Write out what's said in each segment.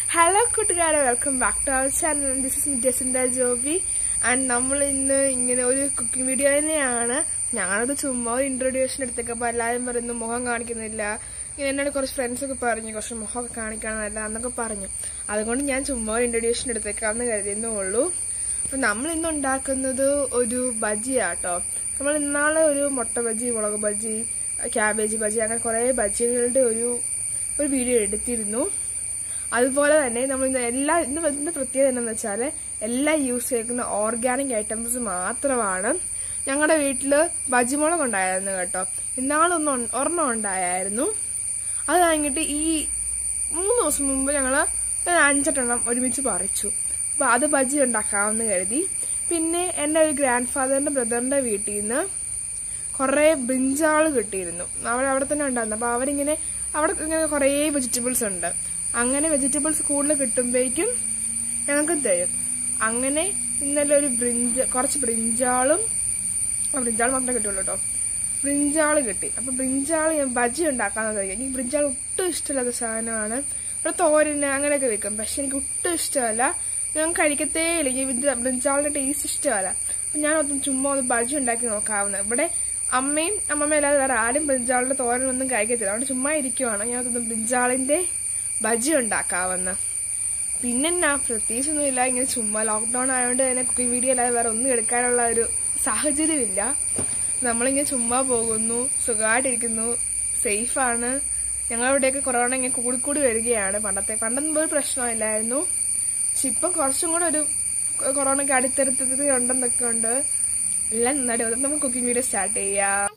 Hello കൂട്ടുകാരെ welcome back to our channel this is Jacintha Joby and നമ്മൾ ഇന്ന് ഇങ്ങനെ ഒരു കുക്കിംഗ് വീഡിയോ തന്നെയാണ് ഞാനത് ചുമ്മാ ഒരു ഇൻട്രൊഡ്യൂഷൻ എടുത്തേക്കപ്പോൾ എല്ലാവരും പറയുന്നു മുഖം കാണിക്കുന്നില്ല ഇങ്ങനെ എന്നോട് കുറച്ച് ഫ്രണ്ട്സ് ഒക്കെ പറഞ്ഞു കുറച്ച് മുഖമൊക്കെ കാണിക്കണമെന്നല്ല എന്നൊക്കെ പറഞ്ഞു അതുകൊണ്ട് ഞാൻ ചുമ്മാ ഒരു ഇൻട്രൊഡ്യൂഷൻ എടുത്തേക്കാമെന്ന് കരുതിയെന്നേ ഉള്ളൂ അപ്പം നമ്മൾ ഇന്ന് ഉണ്ടാക്കുന്നത് ഒരു ബജിയാട്ടോ നമ്മൾ ഇന്നാളെ ഒരു മുട്ട ബജി മുളക് ബജി ക്യാബേജ് ബജി അങ്ങനെ കുറേ ബജികളുടെ ഒരു ഒരു വീഡിയോ എടുത്തിരുന്നു അതുപോലെ തന്നെ നമ്മൾ ഇന്ന് എല്ലാ ഇന്ന് ഇന്ന് പ്രത്യേകത എന്താണെന്ന് വെച്ചാൽ എല്ലാം യൂസ് ചെയ്യുന്ന ഓർഗാനിക് ഐറ്റംസ് മാത്രമാണ് ഞങ്ങളുടെ വീട്ടില് ബജിമുളക് ഉണ്ടായിരുന്നു കേട്ടോ ഇന്നാളൊന്നും ഉൺ- ഒരെണ്ണം ഉണ്ടായിരുന്നു അത് കഴിഞ്ഞിട്ട് ഈ മൂന്ന് ദിവസം മുമ്പ് ഞങ്ങള് ഒരു അഞ്ചെട്ടെണ്ണം ഒരുമിച്ച് പറിച്ചു അപ്പൊ അത് ബജി ഉണ്ടാക്കാമെന്ന് കരുതി പിന്നെ എന്റെ ഒരു ഗ്രാൻഡ് ഫാദറിന്റെ ബ്രദറിന്റെ വീട്ടിൽ നിന്ന് കുറേ ബ്രിഞ്ചാള് കിട്ടിയിരുന്നു അവിടെ അവിടെ തന്നെ ഉണ്ടായിരുന്നു അപ്പൊ അവരിങ്ങനെ അവിടെ ഇങ്ങനെ കുറേ വെജിറ്റബിൾസ് ഉണ്ട് അങ്ങനെ വെജിറ്റബിൾസ് കൂടുതൽ കിട്ടുമ്പോഴേക്കും ഞങ്ങൾക്ക് തരും അങ്ങനെ ഇന്നലെ ഒരു ബ്രിഞ്ച് കുറച്ച് ബ്രിഞ്ചാളും ആ ബ്രിഞ്ചാൾ മാത്രമേ കിട്ടുള്ളൂ കേട്ടോ ബ്രിഞ്ചാള് കിട്ടി അപ്പൊ ബ്രിഞ്ചാള് ഞാൻ ബജി ഉണ്ടാക്കാന്ന് കഴിയും എനിക്ക് ബ്രിഞ്ചാൾ ഒട്ടും ഇഷ്ടമില്ലാത്ത സാധനമാണ് ഒരു തോരന് അങ്ങനെയൊക്കെ വെക്കും പക്ഷെ എനിക്ക് ഒട്ടും ഇഷ്ടമല്ല ഞാൻ കഴിക്കത്തേ ഇല്ല ഈ ബ്രിഞ്ച- ബ്രിഞ്ചാളിന്റെ ടേസ്റ്റ് ഇഷ്ടമല്ല അപ്പൊ ഞാൻ ഒന്നും ചുമ്മാ ഒന്ന് ബജി ഉണ്ടാക്കി നോക്കാവുന്നത് ഇവിടെ അമ്മയും അമ്മമ്മയും അല്ലാതെ വേറെ ആരും ബ്രിഞ്ചാളിന്റെ തോരനൊന്നും കഴിക്കത്തില്ല അതുകൊണ്ട് ചുമ്മാ ഇരിക്കുവാണ് ഞാൻ ഒന്ന് ബ്രിഞ്ചാളിന്റെ ബജി ഉണ്ടാക്കാവുന്ന പിന്നെ എന്നാ പ്രത്യേകിച്ചൊന്നുമില്ല ഇങ്ങനെ ചുമ്മാ ലോക്ക്ഡൌൺ ആയതുകൊണ്ട് തന്നെ കുക്കിംഗ് വീഡിയോ അല്ലാതെ വേറെ ഒന്നും എടുക്കാനുള്ള ഒരു സാഹചര്യമില്ല നമ്മളിങ്ങനെ ചുമ്മാ പോകുന്നു സുഖമായിട്ടിരിക്കുന്നു സേഫാണ് ഞങ്ങളിവിടെയൊക്കെ കൊറോണ ഇങ്ങനെ കൂടിക്കൂടി വരികയാണ് പണ്ടത്തെ പണ്ടൊന്നും ഒരു പ്രശ്നമില്ലായിരുന്നു പക്ഷെ ഇപ്പം കുറച്ചും കൂടെ ഒരു കൊറോണയ്ക്ക് അടുത്തടുത്തത് ഉണ്ടെന്നൊക്കെ ഉണ്ട് എല്ലാം നന്നായിട്ട് നമുക്ക് കുക്കിംഗ് വീഡിയോ സ്റ്റാർട്ട് ചെയ്യാം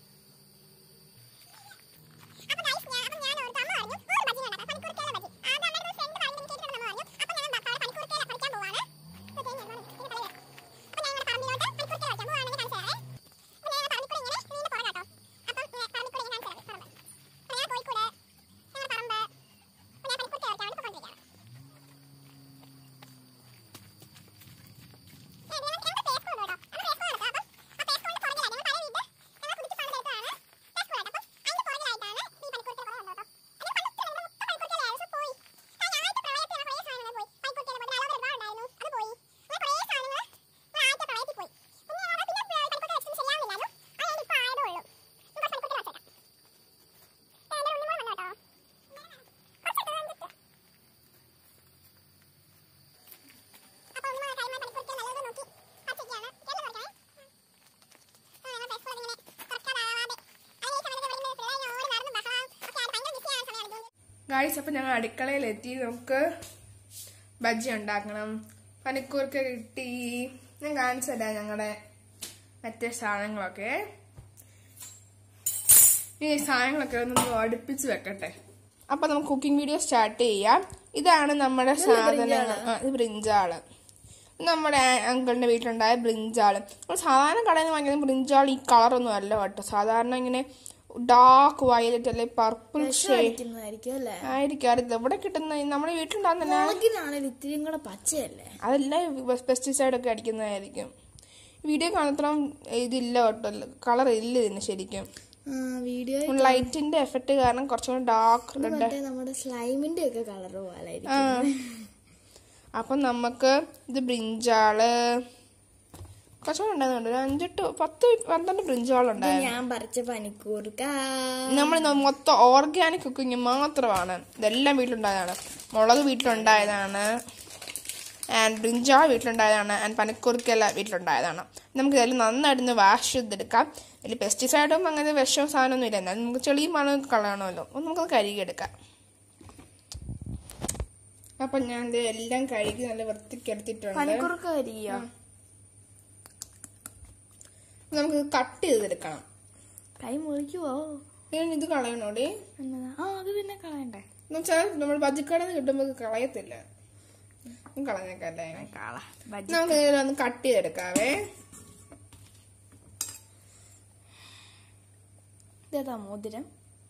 ഗായ്സ് അപ്പൊ ഞങ്ങൾ അടുക്കളയിലെത്തി നമുക്ക് ബജ്ജി ഉണ്ടാക്കണം പനിക്കൂർക്ക കിട്ടി ഞാൻ കാണിച്ചു തരാം ഞങ്ങളുടെ മറ്റേ സാധനങ്ങളൊക്കെ ഈ സാധനങ്ങളൊക്കെ ഒന്ന് അടുപ്പിച്ച് വെക്കട്ടെ അപ്പൊ നമുക്ക് കുക്കിംഗ് വീഡിയോ സ്റ്റാർട്ട് ചെയ്യാം ഇതാണ് നമ്മുടെ സാധനങ്ങൾ ആ, ഇത് ബ്രിഞ്ചാള് ഇത് നമ്മുടെ അങ്കിളിന്റെ വീട്ടിലുണ്ടായ ബ്രിഞ്ചാള് നമ്മൾ സാധാരണ കടയിൽ നിന്ന് വാങ്ങിക്കുന്ന ബ്രിഞ്ചാൾ ഈ കളറൊന്നും അല്ല കേട്ടോ സാധാരണ ഇങ്ങനെ ഡാർക്ക് വയലറ്റ് അല്ലെ പർപ്പിൾ ഷെയ്ഡ് കഴിക്കുന്നതായിരിക്കും അല്ലേ ആയിരിക്കും അറിയില്ല ഇവിടെ കിട്ടുന്ന നമ്മുടെ വീട്ടിലുണ്ടാകുന്ന മുളകിനാണെങ്കിൽ ഇത്തിരിയും കൂടെ പച്ചയല്ലേ അതെല്ലാം പെസ്റ്റിസൈഡ് ഒക്കെ അടിക്കുന്നതായിരിക്കും വീഡിയോ കാണത്രം ഇതില്ല കേട്ടോ കളർ ഇല്ല ഇതിന് ശരിക്കും വീഡിയോ ലൈറ്റിന്റെ എഫക്ട് കാരണം കുറച്ചുകൂടെ ഡാർക്ക് റെഡ് മറ്റേ നമ്മുടെ സ്ലൈമിന്റെ ഒക്കെ കളർ പോലായിരിക്കും അപ്പം നമുക്ക് ഇത് ബ്രിഞ്ചാള് കുറച്ചുകൂടെ ഉണ്ടായിരുന്നുണ്ട് ഒരു അഞ്ചെട്ട് പത്ത് പന്ത്രണ്ട് ബ്രിഞ്ചാളുണ്ടായിരുന്നു ഞാൻ പറിച്ച പനിക്കൂർക്ക നമ്മൾ മൊത്തം ഓർഗാനിക് കുക്കിംഗ് മാത്രമാണ് ഇതെല്ലാം വീട്ടിലുണ്ടായതാണ് മുളക് വീട്ടിലുണ്ടായതാണ് ആൻഡ് ബ്രിഞ്ചാൾ വീട്ടിലുണ്ടായതാണ് ആൻഡ് പനിക്കുറുക്കെല്ലാം വീട്ടിലുണ്ടായതാണ് നമുക്ക് ഇതെല്ലാം നന്നായിട്ടൊന്ന് വാഷ് ചെയ്തെടുക്കാം ഇതിൽ പെസ്റ്റിസൈഡും അങ്ങനെ വിഷവും സാധനമൊന്നും ഇല്ല എന്നാലും നമുക്ക് ചെളിയും മണവും കളയണമല്ലോ അപ്പം നമുക്കത് കഴുകിയെടുക്കാം അപ്പം ഞാൻ ഇത് എല്ലാം കഴുകി നല്ല വൃത്തിക്ക് എടുത്തിട്ടുണ്ട് പനിക്കൂർക്ക കരിയോ നമുക്ക് കട്ട് ചെയ്തെടുക്കണം കൈ മുറിക്കുവോ ഞാൻ ഇത് കളയണോടി എന്നതാ ആ അത് പിന്നെ കളയണ്ടേ എന്നുവെച്ചാൽ നമ്മൾ ബജിക്കടയിൽ നിന്ന് കിട്ടുമ്പോൾ ഇത് കളയത്തില്ല ഉം കളഞ്ഞേക്കല്ലേ കള നമുക്ക് ഇതിനെ ഒന്ന് കട്ട് ചെയ്തെടുക്കാവേ ഇതേതാ മോതിരം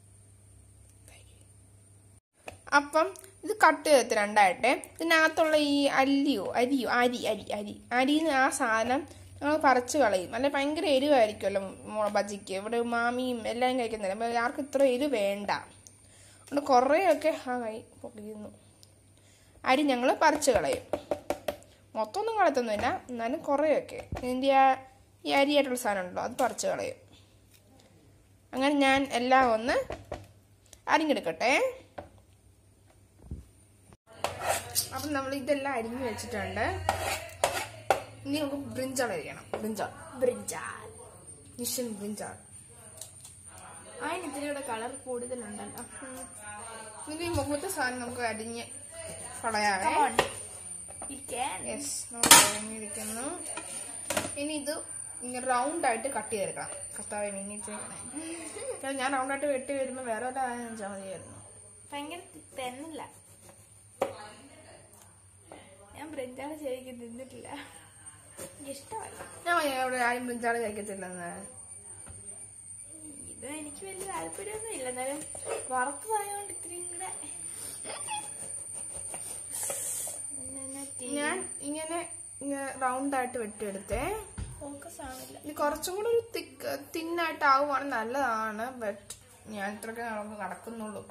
അപ്പം ഇത് കട്ട് ചെയ്ത് രണ്ടായിട്ട് ഇതിനകത്തുള്ള ഈ അല്ലിയോ അരിയോ അരി അരി അരി അരിന്ന് ആ സാധനം ഞങ്ങൾ പറിച്ച് കളയും അല്ലെ ഭയങ്കര എരിവായിരിക്കുമല്ലോ മുള ബജിക്ക് ഇവിടെ മാമിയും എല്ലാവരും കഴിക്കുന്നില്ല അപ്പോൾ ആർക്കും ഇത്ര എരിവ് വേണ്ട അതുകൊണ്ട് കുറേയൊക്കെ ആ കൈ പൊളിയുന്നു അരി ഞങ്ങൾ പറിച്ച് കളയും മൊത്തമൊന്നും കളയത്തൊന്നുമില്ല എന്നാലും കുറേയൊക്കെ ഇതിൻ്റെ ആ ഈ അരിയായിട്ടുള്ള സാധനം ഉണ്ടല്ലോ അത് പറിച്ച് കളയും അങ്ങനെ ഞാൻ എല്ലാം ഒന്ന് അരിഞ്ഞെടുക്കട്ടെ അപ്പം നമ്മൾ ഇതെല്ലാം അരിഞ്ഞു വെച്ചിട്ടുണ്ട് ഇനി നമുക്ക് ബ്രിഞ്ചാൾ അരിയണം ബ്രിഞ്ചാൾ ബ്രിഞ്ചാൽ നിഷൻ ബ്രിഞ്ചാൾ അതിന് ഇത്തിരി കൂടെ കളർ കൂടുതലുണ്ടല്ലോ ഇതിന്റെ ഈ മുഖത്തെ സാധനം നമുക്ക് അരിഞ്ഞ് കളയാവേ Come on. You can. Yes നമുക്ക് അരിഞ്ഞിരിക്കുന്നു ഇനി ഇത് ഇങ്ങനെ റൗണ്ട് ആയിട്ട് കട്ട് ചെയ്തെടുക്കണം കർത്താവ് മിന്നിച്ച് ഞാൻ റൗണ്ട് ആയിട്ട് വെട്ടി വരുമ്പോൾ വേറെ ഒരാളെ വെച്ചാൽ മതിയായിരുന്നു ഭയങ്കര തെന്നില്ല ഞാൻ ബ്രിഞ്ചാൾ ശരിക്കും തിന്നിട്ടില്ല എനിക്ക് ഇഷ്ടമല്ല ഞാൻ ഇവിടെ ആരും ബ്രിഞ്ചാൾ കഴിക്കത്തില്ലെന്ന് ഇത് എനിക്ക് വലിയ താല്പര്യമൊന്നും ഇല്ല എന്നാലും വറുത്തതായതുകൊണ്ട് ഇത്രയും കൂടെ പിന്നെ ടി- ഞാൻ ഇങ്ങനെ റൗണ്ട് ആയിട്ട് വെട്ടിയെടുത്തേ ഫോക്കസ് ആവില്ല ഇത് കുറച്ചും കൂടെ ഒരു തിക്ക് തിന്നായിട്ട് ആവുകയാണെങ്കിൽ നല്ലതാണ് ബട്ട് ഞാൻ ഇത്രയൊക്കെ നമുക്ക് നടക്കുന്നുള്ളൂ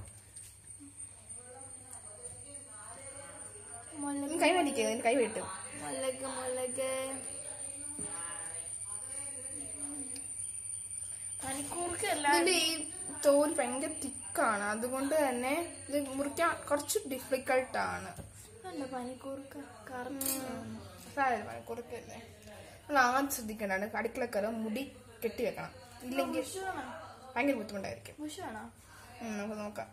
മുളക് നീ കൈ മേടിക്കുക കൈ വെട്ടും മുളക് മുളക് പനിക്കൂർക്കല്ല ഇതിന്റെ ഈ തോൽ ഭയങ്കര തിക്കാണ് അതുകൊണ്ട് തന്നെ ഇത് മുറിക്കാൻ കുറച്ച് ഡിഫിക്കൾട്ട് ആണ് അല്ല പനിക്കൂർക്ക കറുത്ത കുറുക്കല്ലേ നമ്മൾ ആദ്യം ശ്രദ്ധിക്കേണ്ടതാണ് അടുക്കളക്കല മുടി കെട്ടി വെക്കണം ഇല്ലെങ്കിൽ വിഷുവാണോ ഭയങ്കര ബുദ്ധിമുട്ടായിരിക്കും വിഷുവാണോ ഉം, നമുക്ക് നോക്കാം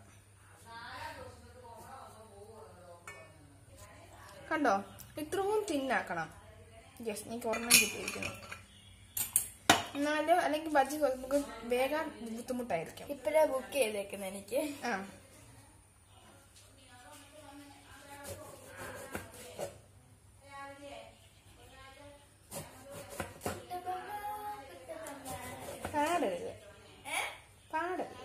കണ്ടോ ഇത്രയും തിന്നാക്കണം യെസ് എനിക്ക് ഓർമ്മ കിട്ടിയിരിക്കുന്നു എന്നാലും അല്ലെങ്കിൽ ബജ്ജി നമുക്ക് വേഗം ബുദ്ധിമുട്ടായിരിക്കും ഇപ്പഴാ ബുക്ക് ചെയ്തേക്കുന്നത് എനിക്ക് ആ പാടരുത് പാടരുത്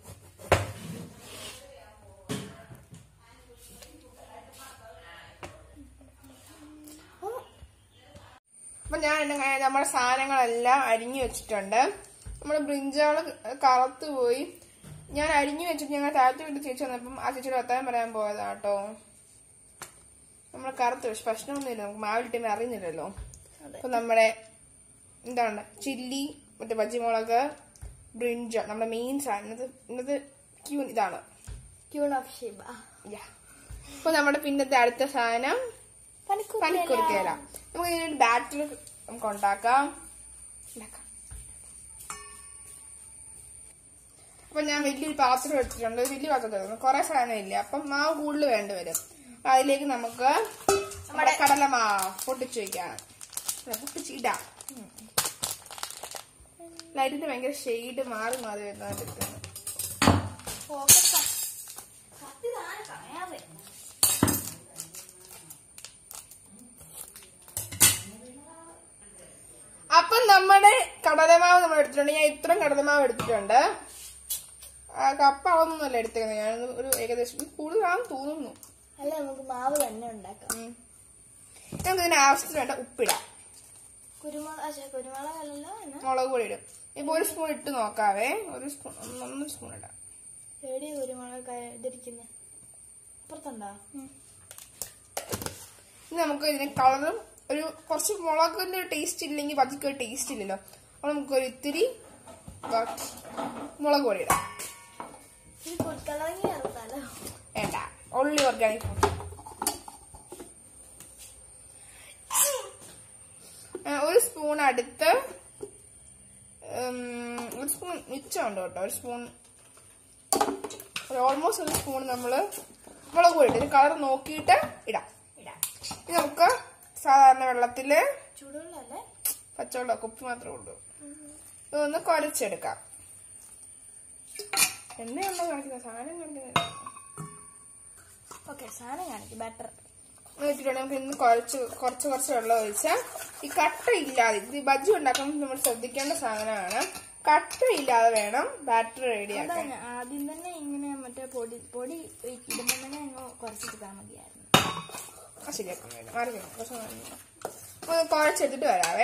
അപ്പൊ ഞാൻ എന്റെ കയ്യിൽ നമ്മുടെ സാധനങ്ങളെല്ലാം അരിഞ്ഞു വെച്ചിട്ടുണ്ട് നമ്മുടെ ബ്രിഞ്ചാള് കറുത്തു പോയി ഞാൻ അരിഞ്ഞു വെച്ചിട്ട് ഞങ്ങൾ താഴത്തെ വീട്ടിൽ ചേച്ചി വന്നപ്പം ആ ചേച്ചിയുടെ വർത്താനം പറയാൻ പോയതാ കേട്ടോ നമ്മൾ കറുത്ത് പക്ഷെ പ്രശ്നമൊന്നുമില്ല നമുക്ക് മാവിലിട്ടും അറിയുന്നില്ലല്ലോ അതെ. അപ്പൊ നമ്മുടെ എന്താണ് ചില്ലി മറ്റേ പച്ചിമുളക് ബ്രിഞ്ച നമ്മുടെ മെയിൻ സാധനം ഇന്നത്തെ ഇന്നത്തെ ക്യൂൺ ഇതാണ് ക്യൂൺ ഓഫ് ഷിബ Yeah. അപ്പൊ നമ്മുടെ പിന്നത്തെ അടുത്ത സാധനം പനിക്കുറിക്കേല നമുക്ക് ഇതിനൊരു ബാറ്റർ നമുക്ക് ഉണ്ടാക്കാം ഉണ്ടാക്കാം. അപ്പൊ ഞാൻ വലിയൊരു പാത്രം എടുത്തിട്ടുണ്ട് ഒരു വലിയ പാത്രം എടുത്തിട്ടുണ്ട് കുറെ സാധനം ഇല്ല അപ്പം മാവ് കൂടുതൽ വേണ്ടി വരും അപ്പൊ അതിലേക്ക് നമുക്ക് നമ്മുടെ കടലമാവ് പൊട്ടിച്ചു വയ്ക്കാം അല്ല, പൊട്ടിച്ച് ഇടാം ലൈറ്റിന്റെ ഭയങ്കര ഷെയ്ഡ് മാറി മാറി വരുന്നതായിട്ട് എടുക്കുന്നത് ഫോക്കസ് കത്തി താഴെ കളയാതെ അപ്പം നമ്മുടെ കടലമാവ് നമ്മൾ എടുത്തിട്ടുണ്ട് ഞാൻ ഇത്രയും കടലമാവ് എടുത്തിട്ടുണ്ട് ആ, കപ്പ അളന്നൊന്നുമല്ല എടുത്തേക്കുന്നത് ഞാൻ ഒരു ഏകദേശം ഇത് കൂടുതലാണെന്ന് തോന്നുന്നു അല്ല നമുക്ക് മാവ് തന്നെ ഉണ്ടാക്കാം ഉം. നമുക്ക് ഇതിന് ആവശ്യത്തിന് വേണ്ട ഉപ്പിടാം കുരുമുളക് പക്ഷേ കുരുമുളകല്ലല്ലോ എന്നാ മുളക് പൊടി ഇടും ഇപ്പൊ ഒരു സ്പൂൺ ഇട്ട് നോക്കാവേ ഒരു സ്പൂൺ ഒന്നൊന്നര സ്പൂൺ ഇടാം എവിടെ കുരുമുളക് ഇതിരിക്കുന്നത് അപ്പുറത്തുണ്ടോ ഇനി നമുക്ക് ഇതിന് കളറും ഒരു കുറച്ച് മുളകിന്റെ ടേസ്റ്റ് ഇല്ലെങ്കിൽ പതിക്ക് ഒരു ടേസ്റ്റ് ഇല്ലല്ലോ അപ്പൊ നമുക്ക് ഒരു ഇത്തിരി കുറച്ച് മുളക് പൊടി ഇടാം ഈ കുട്ടികളങ്ങി ചേർത്താലോ വേണ്ട ഓൺലി ഓർഗാനിക് ഫുഡ് ഒരു സ്പൂൺ അടുത്ത് ഉം, ഒരു സ്പൂൺ മിച്ചമുണ്ട് കേട്ടോ ഒരു സ്പൂൺ ഓൾമോസ്റ്റ് ഒരു സ്പൂൺ നമ്മൾ മുളക് പൊടി ഇട്ട് കളർ നോക്കിയിട്ട് ഇടാം ഇടാം ഇനി നമുക്ക് സാധാരണ വെള്ളത്തില് ചൂടുവെള്ളല്ലേ പച്ചവെള്ളം കുപ്പി മാത്രമേ ഉള്ളൂ ഇതൊന്ന് കുരച്ചെടുക്കാം എന്നെയാണോ കാണിക്കുന്നത് സാധനം കാണിക്കുന്നത് ഓക്കെ സാധനം കാണിക്കും ബട്ടർ വെച്ചിട്ടുണ്ടെങ്കിൽ നമുക്ക് ഇന്ന് കുറച്ച് കുറച്ച് കുറച്ച് വെള്ളം ഒഴിച്ചാൽ ഈ കട്ട ഇല്ലാതെ ഇത് ഈ ബജ്ജി ഉണ്ടാക്കുമ്പോൾ നമ്മൾ ശ്രദ്ധിക്കേണ്ട സാധനമാണ് കട്ട ഇല്ലാതെ വേണം ബാറ്ററി റെഡിയാക്കാൻ അതാണ് ആദ്യം തന്നെ ഇങ്ങനെ മറ്റേ പൊടി പൊടി ഇടുമ്പോൾ തന്നെ അങ്ങ് കുറച്ചിട്ടാൽ മതിയായിരുന്നു ആ ശരിയാക്കാൻ വേണം മാറി വേണം കുറച്ച് മാറി വേണം. ഒന്ന് കുഴച്ചെടുത്തിട്ട് വരാവേ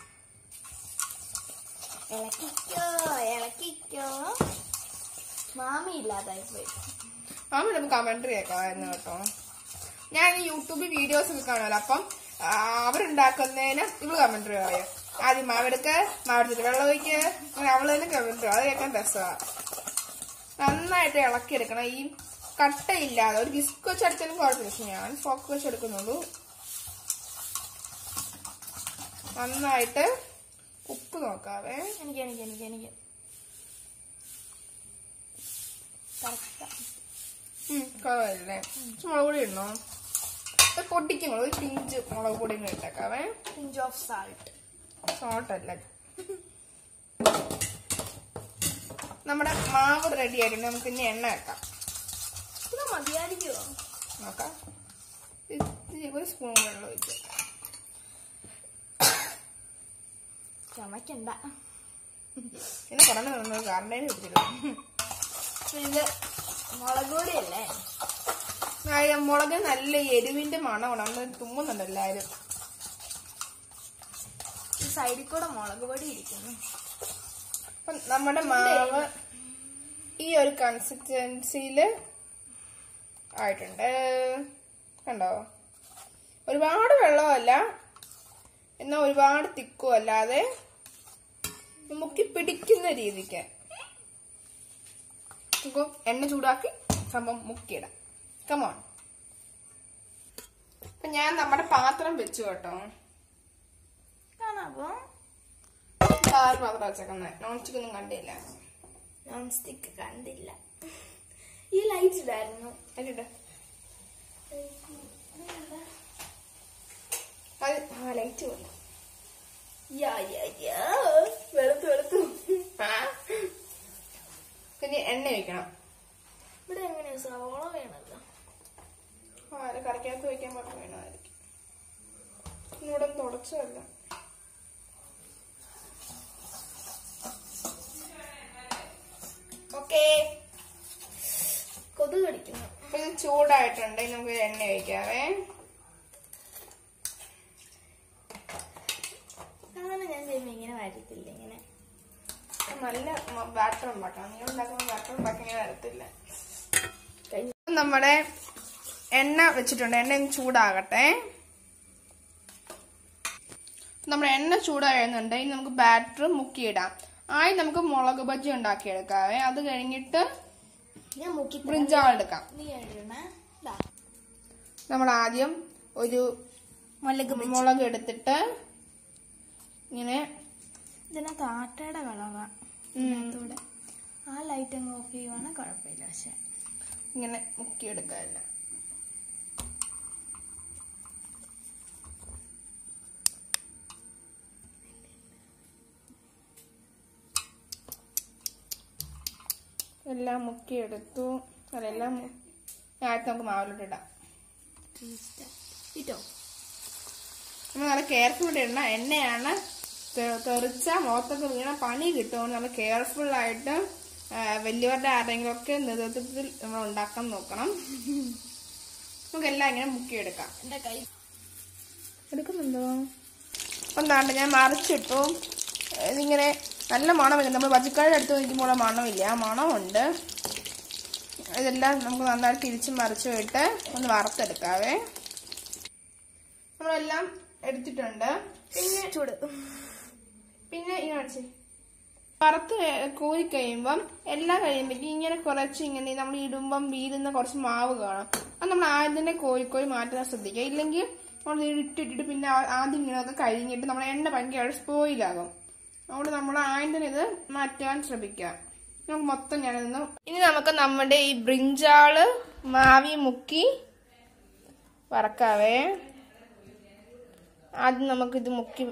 ഇളക്കിക്കോ ഇളക്കിക്കോ മാമി ഇല്ലാതായി പോയി മാമ നമുക്ക് കമന്ററി കേൾക്കാമായിരുന്നു കേട്ടോ ഞാൻ ഈ യൂട്യൂബിൽ വീഡിയോസ് ഒക്കെ കാണുമല്ലോ അപ്പം ആ, അവരുണ്ടാക്കുന്നതിന് ഇവള് കമന്ററി പറയും ആദ്യം മാവെടുക്ക് മാവെടുത്തിട്ട് വെള്ളം ഒഴിക്ക് അങ്ങനെ അവള് തന്നെ കമന്ററി അത് കേൾക്കാൻ രസമാണ് നന്നായിട്ട് ഇളക്കിയെടുക്കണം ഈ കട്ടയില്ലാതെ ഒരു ബിസ്ക് വെച്ച് അടിച്ചാലും കുഴപ്പമില്ല പക്ഷെ ഞാൻ ഫോക്ക് വെച്ച് എടുക്കുന്നുള്ളൂ നന്നായിട്ട് ഉപ്പ് നോക്കാവേ എനിക്ക് എനിക്ക് എനിക്ക് എനിക്ക് കറക്റ്റാ ഉം, കുറവല്ലേ കുറച്ച് മുളക് പൊടി ഇടണോ ഒരു പൊടിക്കും കൂടെ, ഒരു പിഞ്ച് മുളക് പൊടി കൂടെ ഇട്ടേക്കാവേ പിഞ്ച് ഓഫ് സാൾട്ട് സോട്ടല്ല നമ്മുടെ മാവ് റെഡി ആയിട്ടുണ്ട് നമുക്ക് ഇനി എണ്ണ വെക്കാം ഇത് മതിയായിരിക്കുമോ നോക്കാം ഇത്തിരി ഒരു സ്പൂൺ വെള്ളം ഒഴിച്ച് ചമയ്ക്കണ്ട പിന്നെ കുറഞ്ഞ നിന്നത് കാരണേനെ പിടിച്ചില്ല ഇത് മുളക് പൊടിയല്ലേ ആ, മുളക് നല്ല എരിവിന്റെ മണമാണ് അന്ന് തുമ്മുന്നുണ്ട് എല്ലാരും ഈ സൈഡിൽ കൂടെ മുളക് പൊടി ഇരിക്കുന്നു അപ്പം നമ്മുടെ മാവ് ഈ ഒരു കൺസിസ്റ്റൻസിയില് ആയിട്ടുണ്ട് കണ്ടോ ഒരുപാട് വെള്ളമല്ല എന്നാൽ ഒരുപാട് തിക്കും അല്ലാതെ മുക്കി പിടിക്കുന്ന രീതിക്ക് നമുക്ക് എണ്ണ ചൂടാക്കി സംഭവം മുക്കിയിടാം കമോൺ അപ്പൊ ഞാൻ നമ്മുടെ പാത്രം വെച്ചു കേട്ടോ കാണാവോ സാറ് പാത്രം വെച്ചേക്കുന്നത് നോൺ സ്റ്റിക്ക് ഒന്നും കണ്ടില്ല നോൺ സ്റ്റിക്ക് കണ്ടില്ല ഈ ലൈറ്റ് ഇടായിരുന്നു അതിട്ട് അത് ആ ലൈറ്റ് വന്നു യാ യാ യാ വെളുത്തു വെളുത്തു ആ. പിന്നെ എണ്ണ ഒഴിക്കണം ഇവിടെ എങ്ങനെയാ സവോള വേണല്ലോ ആ അത് കറിക്കകത്ത് വയ്ക്കാൻ പറഞ്ഞു വേണമായിരിക്കും ഇവിടെ തുടച്ചതല്ല ഓക്കേ കൊതുക് കടിക്കുന്നു അപ്പൊ ഇത് ചൂടായിട്ടുണ്ട് ഇനി നമുക്ക് എണ്ണ ഒഴിക്കാവേ അങ്ങനെ ഞാൻ ചെയ്യുമ്പോ ഇങ്ങനെ വരത്തില്ല ഇങ്ങനെ നല്ല ബാറ്റർ ഉണ്ടാക്കണം നീ ഉണ്ടാക്കുന്ന ബാറ്റർ ഉണ്ടാക്കി ഇങ്ങനെ വരത്തില്ല കഴിഞ്ഞു നമ്മുടെ എണ്ണ വെച്ചിട്ടുണ്ട് എണ്ണ ഒന്ന് ചൂടാകട്ടെ നമ്മുടെ എണ്ണ ചൂടാകുന്നുണ്ട് ഇനി നമുക്ക് ബാറ്റർ മുക്കിയിടാം ആയി നമുക്ക് മുളക് ബജ്ജി ഉണ്ടാക്കിയെടുക്കാവേ അത് കഴിഞ്ഞിട്ട് ഞാൻ മുക്കി തരാം. ബ്രിഞ്ചാൾ എടുക്കാം നീ എഴുതണേ ദാ. നമ്മൾ ആദ്യം ഒരു മുളക് ബജ്ജി. മുളക് എടുത്തിട്ട് ഇങ്ങനെ ഇതിനകത്ത് ആട്ടയുടെ കളറാ ഉം, ഇതിനകത്തൂടെ ആ ലൈറ്റ് അങ്ങ് ഓഫ് ചെയ്യുവാണെങ്കിൽ കുഴപ്പമില്ല പക്ഷെ ഇങ്ങനെ മുക്കിയെടുക്കാല്ല എല്ലാം മുക്കിയെടുത്തു അതെല്ലാം മു- ആദ്യത്തെ നമുക്ക് മാവിലോട്ട് ഇടാം ഇട്ടോ നമ്മൾ നല്ല കെയർഫുൾ ഇടണ എണ്ണയാണ് തെ- തെറിച്ച മുഖത്തൊക്കെ വീണ പണി കിട്ടുമെന്ന് നമ്മൾ കെയർഫുൾ ആയിട്ട് ആ, വലിയവരുടെ ആരെങ്കിലും ഒക്കെ നേതൃത്വത്തിൽ നമ്മൾ ഉണ്ടാക്കാൻ നോക്കണം നമുക്കെല്ലാം ഇങ്ങനെ മുക്കിയെടുക്കാം എന്റെ കൈ എടുക്കുന്നുണ്ടോ അപ്പം താണ്ട് ഞാൻ മറിച്ചിട്ടു ഇതിങ്ങനെ നല്ല മണമില്ല നമ്മൾ പച്ചക്കറി എടുത്ത് നോക്കുമ്പോൾ ഉള്ള മണമില്ല ആ മണമുണ്ട് ഇതെല്ലാം നമുക്ക് നന്നായിട്ട് തിരിച്ചും മറിച്ചും ഇട്ട് ഒന്ന് വറുത്തെടുക്കാവേ നമ്മളെല്ലാം എടുത്തിട്ടുണ്ട് പിന്നെ ചൂട് പിന്നെ ഈ കാണിച്ച് വറുത്ത് കോരി കഴിയുമ്പം എല്ലാം കഴിയുമ്പോഴേക്കും ഇങ്ങനെ കുറച്ച് ഇങ്ങനെ നമ്മൾ ഇടുമ്പം വീഴുന്ന കുറച്ച് മാവ് കാണും അത് നമ്മൾ ആദ്യം തന്നെ കോരി കോരി മാറ്റാൻ ശ്രദ്ധിക്കുക ഇല്ലെങ്കിൽ നമ്മൾ ഇത് ഇട്ടിട്ടിട്ട് പിന്നെ ആ- ആദ്യം ഇങ്ങനെയൊക്കെ കഴിഞ്ഞിട്ട് നമ്മുടെ എണ്ണ ഭയങ്കര സ്പോയിലാകും അതുകൊണ്ട് നമ്മൾ ആദ്യം തന്നെ ഇത് മാറ്റാൻ ശ്രമിക്കുക നമുക്ക് മൊത്തം ഞാനിന്ന് ഇനി നമുക്ക് നമ്മുടെ ഈ ബ്രിഞ്ചാള് മാവി മുക്കി വറക്കാവേ ആദ്യം നമുക്കിത് മുക്കി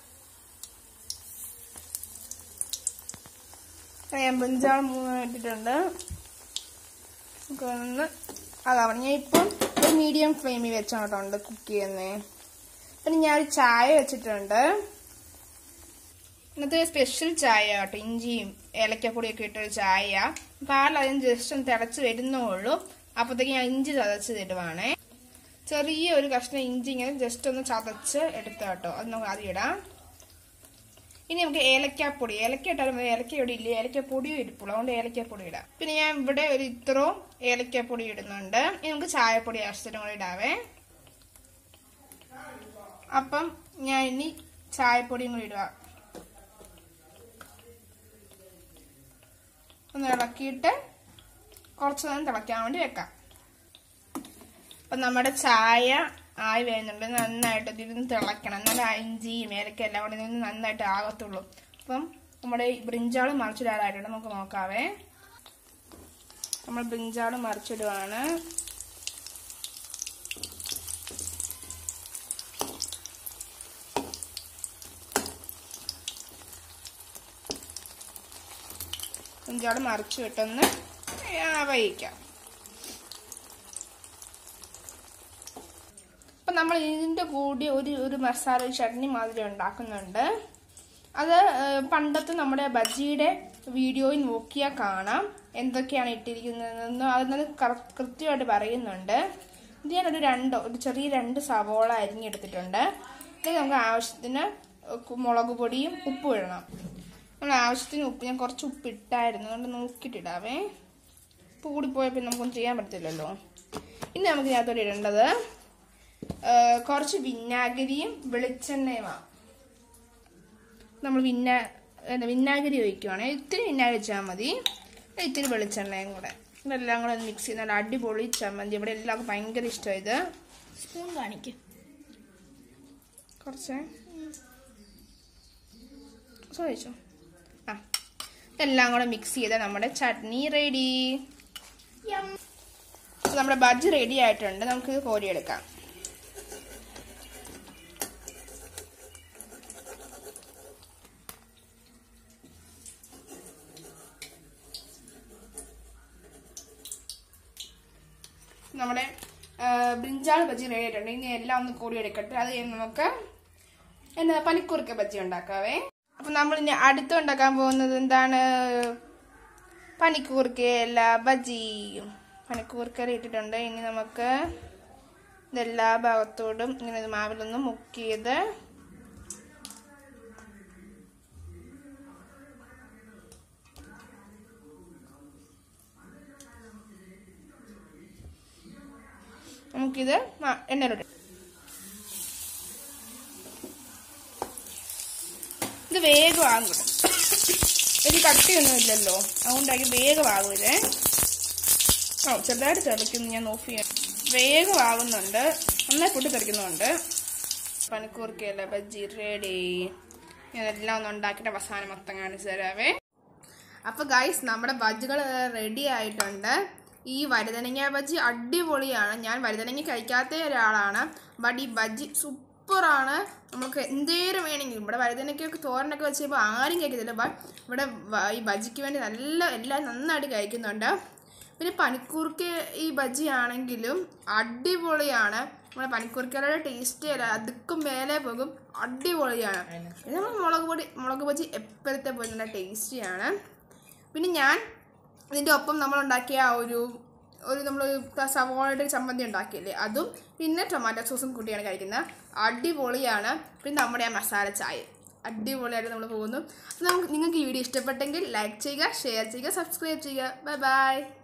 ഞാൻ ബ്രിഞ്ചാൾ മൂന്ന് ഇട്ടിട്ടുണ്ട് നമുക്ക് ഒന്ന് അതാണ് ഞാൻ ഇപ്പം ഒരു മീഡിയം ഫ്ലെയിമിൽ വെച്ചോട്ടുണ്ട് കുക്ക് ചെയ്യുന്നേ പിന്നെ ഞാൻ ഒരു ചായ വെച്ചിട്ടുണ്ട് ഇന്നത്തെ സ്പെഷ്യൽ ചായ കേട്ടോ ഇഞ്ചിയും ഏലക്കപ്പൊടിയൊക്കെ ഇട്ടൊരു ചായ പാൽ അതിന് ജസ്റ്റ് ഒന്ന് തിളച്ച് വരുന്നേ ഉള്ളൂ അപ്പോഴത്തേക്ക് ഞാൻ ഇഞ്ചി ചതച്ച് തരുവാണേ ചെറിയ ഒരു കഷ്ണം ഇഞ്ചി ഇങ്ങനെ ജസ്റ്റ് ഒന്ന് ചതച്ച് എടുത്ത കേട്ടോ അത് നമുക്ക് ആദ്യം ഇടാം ഇനി നമുക്ക് ഏലക്കാപ്പൊടി ഏലക്ക ഇട്ടാലും മതി. ഏലക്ക ഇവിടെ ഇല്ല ഏലക്കപ്പൊടിയും ഇരിപ്പുള്ളൂ അതുകൊണ്ട് ഏലക്കപ്പൊടി ഇടാം പിന്നെ ഞാൻ ഇവിടെ ഒരു ഇത്രയും ഏലക്കപ്പൊടി ഇടുന്നുണ്ട് ഇനി നമുക്ക് ചായപ്പൊടി ആവശ്യത്തിന് കൂടെ ഇടാവേ അപ്പം ഞാൻ ഇനി ചായപ്പൊടിയും കൂടി ഇടുക ഒന്ന് ഇളക്കിയിട്ട് കുറച്ച് നേരം തിളയ്ക്കാൻ വേണ്ടി വെക്കാം അപ്പം നമ്മുടെ ചായ ആയി വരുന്നുണ്ട് നന്നായിട്ട് ഇതിരുന്ന് തിളയ്ക്കണം എന്നാലും ഇഞ്ചിയും ഏലക്ക എല്ലാം കൂടി നിന്ന് നന്നായിട്ട് ആകത്തുള്ളൂ അപ്പം നമ്മുടെ ഈ ബ്രിഞ്ചാള് മറിച്ചിടാറായിട്ടുണ്ട് നമുക്ക് നോക്കാവേ നമ്മൾ ബ്രിഞ്ചാള് മറിച്ചിടുവാണ് ബ്രിഞ്ചാള് മറിച്ചു വിട്ടൊന്ന് വഹിക്കാം അപ്പം നമ്മൾ ഇതിൻ്റെ കൂടി ഒരു ഒരു മസാല ഒരു ചട്നി മാതിരി ഉണ്ടാക്കുന്നുണ്ട് അത് ഏഹ്, പണ്ടത്തെ നമ്മുടെ ബജിയുടെ വീഡിയോയിൽ നോക്കിയാൽ കാണാം എന്തൊക്കെയാണ് ഇട്ടിരിക്കുന്നതെന്ന് അതിനകത്ത് കറ- കൃത്യമായിട്ട് പറയുന്നുണ്ട് ഇത് ഞാനൊരു രണ്ടോ ഒരു ചെറിയ രണ്ട് സവോള അരിഞ്ഞെടുത്തിട്ടുണ്ട് ഇത് നമുക്ക് ആവശ്യത്തിന് കു- മുളക് പൊടിയും ഉപ്പും ഇടണം നമ്മൾ ആവശ്യത്തിന് ഉപ്പ് ഞാൻ കുറച്ച് ഉപ്പ് ഇട്ടായിരുന്നു അതുകൊണ്ട് നോക്കിയിട്ടിടാവേ ഉപ്പ് കൂടിപ്പോയപ്പോൾ നമുക്കൊന്നും ചെയ്യാൻ പറ്റത്തില്ലല്ലോ ഇനി നമുക്ക് ഇതിനകത്തോട്ട് ഇടേണ്ടത് ആ, കുറച്ച് വിനാഗിരിയും വെളിച്ചെണ്ണയുമാണ് നമ്മൾ വിനാ എന്താ വിനാഗിരി ഒഴിക്കുവാണ് ഇത്തിരി വിനാഗിരി വെച്ചാൽ മതി ഇത്തിരി വെളിച്ചെണ്ണയും കൂടെ ഇതെല്ലാം കൂടെ ഒന്ന് മിക്സ് ചെയ്ത് നല്ല അടിപൊളി ചമ്മന്തി ഇവിടെ എല്ലാവർക്കും ഭയങ്കര ഇഷ്ടമാണ് ഇത് സ്പൂൺ കാണിക്കും കുറച്ച് ചോദിച്ചോ ആ ഇതെല്ലാം കൂടെ മിക്സ് ചെയ്ത നമ്മുടെ ചട്നി റെഡി നമ്മുടെ ബജ്ജി റെഡി ആയിട്ടുണ്ട് നമുക്ക് കോരിയെടുക്കാം നമ്മുടെ ആ, ബ്രിഞ്ചാൾ ബജ്ജി റെഡി ആയിട്ടുണ്ട് ഇനി എല്ലാം ഒന്ന് കൂടി എടുക്കട്ടെ അത് കഴിഞ്ഞ് നമുക്ക് എന്താ പനിക്കുറുക്ക ബജ്ജി ഉണ്ടാക്കാവേ അപ്പൊ നമ്മൾ ഇനി അടുത്ത് ഉണ്ടാക്കാൻ പോകുന്നത് എന്താണ് പനിക്കൂർക്കയല്ല ബജ്ജിയും പനിക്കൂർക്കര ഇട്ടിട്ടുണ്ട് ഇനി നമുക്ക് ഇതെല്ലാ ഭാഗത്തോടും ഇങ്ങനെ ഇത് മാവിലൊന്ന് മുക്കിയത് നമുക്കിത് മ- എണ്ണയിലോട്ട് ഇത് വേഗമാകും കേട്ടോ ഒരു കട്ടിയൊന്നും ഇല്ലല്ലോ അതുകൊണ്ടാക്കി വേഗമാകും ഇതേ ഓ ചെറുതായിട്ട് തിളയ്ക്കുന്നു ഞാൻ ഓഫ് ചെയ്യാം വേഗമാകുന്നുണ്ട് നന്നായി പൊട്ടി തെറിക്കുന്നുണ്ട് പനിക്കൂർക്കയല്ല ബജ്ജി റെഡി ഞാനെല്ലാം ഒന്ന് ഉണ്ടാക്കിയിട്ട് അവസാനം മൊത്തം കാണിച്ചു തരാവേ അപ്പൊ ഗൈസ് നമ്മുടെ ബജ്ജികൾ റെഡി ആയിട്ടുണ്ട് ഈ വഴുതനങ്ങ ബജ്ജി അടിപൊളിയാണ് ഞാൻ വഴുതനങ്ങ കഴിക്കാത്ത ഒരാളാണ് ബട്ട് ഈ ബജ്ജി സൂപ്പറാണ് നമുക്ക് എന്തേലും വേണമെങ്കിലും ഇവിടെ വഴുതനക്കൊക്കെ തോരനൊക്കെ വെച്ച് കഴിയുമ്പോൾ ആരും കഴിക്കത്തില്ല ബട്ട് ഇവിടെ വ- ഈ ബജ്ജിക്ക് വേണ്ടി നല്ല എല്ലാം നന്നായിട്ട് കഴിക്കുന്നുണ്ട് പിന്നെ പനിക്കൂർക്ക ഈ ബജ്ജി ആണെങ്കിലും അടിപൊളിയാണ് നമ്മുടെ പനിക്കൂർക്കയുടെ ടേസ്റ്റ് അതുക്കും മേലെ പോകും അടിപൊളിയാണ് ഇത് നമ്മൾ മുളക് പൊടി മുളക് ബജ്ജി എപ്പോഴത്തെ പോലെ നല്ല ടേസ്റ്റിയാണ് പിന്നെ ഞാൻ ഇതിൻ്റെ ഒപ്പം നമ്മൾ ഉണ്ടാക്കിയ ആ ഒരു ഒരു നമ്മൾ സവോളയുടെ ചമ്മന്തി ഉണ്ടാക്കിയില്ലേ അതും പിന്നെ ടൊമാറ്റോ സോസും കൂട്ടിയാണ് കഴിക്കുന്നത് അടിപൊളിയാണ് പിന്നെ നമ്മുടെ ആ മസാല ചായ അടിപൊളിയായിട്ട് നമ്മൾ പോകുന്നു അപ്പോൾ നമുക്ക് നിങ്ങൾക്ക് ഈ വീഡിയോ ഇഷ്ടപ്പെട്ടെങ്കിൽ ലൈക്ക് ചെയ്യുക ഷെയർ ചെയ്യുക സബ്സ്ക്രൈബ് ചെയ്യുക ബൈ ബൈ